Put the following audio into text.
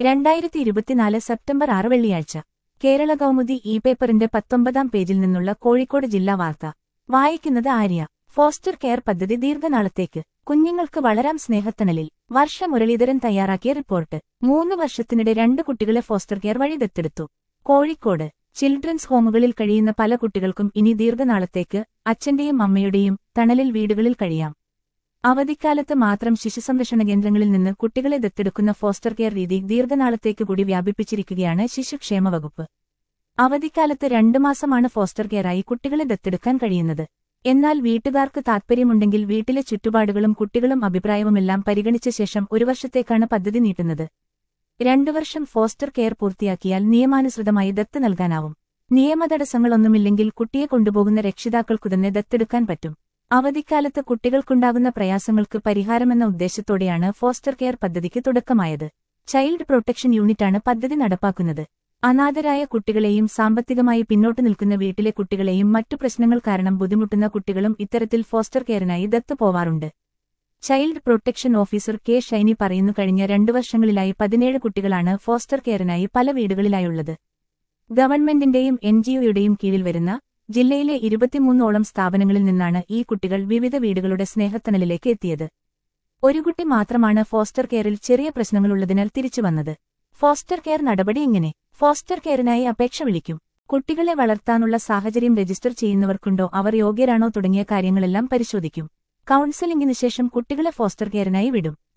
രണ്ടായിരത്തി ഇരുപത്തിനാല് സെപ്റ്റംബർ ആറ് വെള്ളിയാഴ്ച കേരള കൗമുദി ഇ പേപ്പറിന്റെ പത്തൊമ്പതാം പേജിൽ നിന്നുള്ള കോഴിക്കോട് ജില്ലാ വാർത്ത വായിക്കുന്നത് ആര്യ ഫോസ്റ്റർ കെയർ പദ്ധതി ദീർഘനാളത്തേക്ക് കുഞ്ഞുങ്ങൾക്ക് വളരാം സ്നേഹത്തണലിൽ വർഷ മുരളീധരൻ തയ്യാറാക്കിയ റിപ്പോർട്ട് മൂന്ന് വർഷത്തിനിടെ രണ്ട് കുട്ടികളെ ഫോസ്റ്റർ കെയർ വഴി ദത്തെടുത്തു കോഴിക്കോട് ചിൽഡ്രൻസ് ഹോമുകളിൽ കഴിയുന്ന പല കുട്ടികൾക്കും ഇനി ദീർഘനാളത്തേക്ക് അച്ഛന്റെയും അമ്മയുടെയും തണലിൽ വീടുകളിൽ കഴിയാം അവധിക്കാലത്ത് മാത്രം ശിശുസംരക്ഷണ കേന്ദ്രങ്ങളിൽ നിന്ന് കുട്ടികളെ ദത്തെടുക്കുന്ന ഫോസ്റ്റർ കെയർ രീതി ദീർഘനാളത്തേക്ക് കൂടി വ്യാപിപ്പിച്ചിരിക്കുകയാണ് ശിശുക്ഷേമ വകുപ്പ് അവധിക്കാലത്ത് രണ്ടു മാസമാണ് ഫോസ്റ്റർ കെയറായി കുട്ടികളെ ദത്തെടുക്കാൻ കഴിയുന്നത് എന്നാൽ വീട്ടുകാർക്ക് താൽപ്പര്യമുണ്ടെങ്കിൽ വീട്ടിലെ ചുറ്റുപാടുകളും കുട്ടികളും അഭിപ്രായവുമെല്ലാം പരിഗണിച്ച ശേഷം ഒരു വർഷത്തേക്കാണ് പദ്ധതി നീട്ടുന്നത് രണ്ടു വർഷം ഫോസ്റ്റർ കെയർ പൂർത്തിയാക്കിയാൽ നിയമാനുസൃതമായി ദത്ത് നൽകാനാവും നിയമതടസ്സങ്ങളൊന്നുമില്ലെങ്കിൽ കുട്ടിയെ കൊണ്ടുപോകുന്ന രക്ഷിതാക്കൾക്കു തന്നെ ദത്തെടുക്കാൻ പറ്റും അവധിക്കാലത്ത് കുട്ടികൾക്കുണ്ടാകുന്ന പ്രയാസങ്ങൾക്ക് പരിഹാരമെന്ന ഉദ്ദേശത്തോടെയാണ് ഫോസ്റ്റർ കെയർ പദ്ധതിക്ക് തുടക്കമായത് ചൈൽഡ് പ്രൊട്ടക്ഷൻ യൂണിറ്റാണ് പദ്ധതി നടപ്പാക്കുന്നത് അനാഥരായ കുട്ടികളെയും സാമ്പത്തികമായി പിന്നോട്ടു നിൽക്കുന്ന വീട്ടിലെ കുട്ടികളെയും മറ്റു പ്രശ്നങ്ങൾ കാരണം ബുദ്ധിമുട്ടുന്ന കുട്ടികളും ഇത്തരത്തിൽ ഫോസ്റ്റർ കെയറിനായി ദത്ത് പോവാറുണ്ട് child protection officer K Shiny പറയുന്നു കഴിഞ്ഞ രണ്ടു വർഷങ്ങളിലായി പതിനേഴ് കുട്ടികളാണ് ഫോസ്റ്റർ കെയറിനായി പല വീടുകളിലായുള്ളത് ഗവൺമെന്റിന്റെയും എൻജിഒയുടെയും കീഴിൽ വരുന്ന ജില്ലയിലെ ഇരുപത്തിമൂന്നോളം സ്ഥാപനങ്ങളിൽ നിന്നാണ് ഈ കുട്ടികൾ വിവിധ വീടുകളുടെ സ്നേഹത്തണലിലേക്ക് എത്തിയത് ഒരു കുട്ടി മാത്രമാണ് ഫോസ്റ്റർ കെയറിൽ ചെറിയ പ്രശ്നങ്ങളുള്ളതിനാൽ തിരിച്ചുവന്നത് ഫോസ്റ്റർ കെയർ നടപടി ഇങ്ങനെ ഫോസ്റ്റർ കെയറിനായി അപേക്ഷ വിളിക്കും കുട്ടികളെ വളർത്താനുള്ള സാഹചര്യം രജിസ്റ്റർ ചെയ്യുന്നവർക്കുണ്ടോ അവർ യോഗ്യരാണോ തുടങ്ങിയ കാര്യങ്ങളെല്ലാം പരിശോധിക്കും കൌൺസിലിംഗിന് ശേഷം കുട്ടികളെ ഫോസ്റ്റർ കെയറിനായി വിടും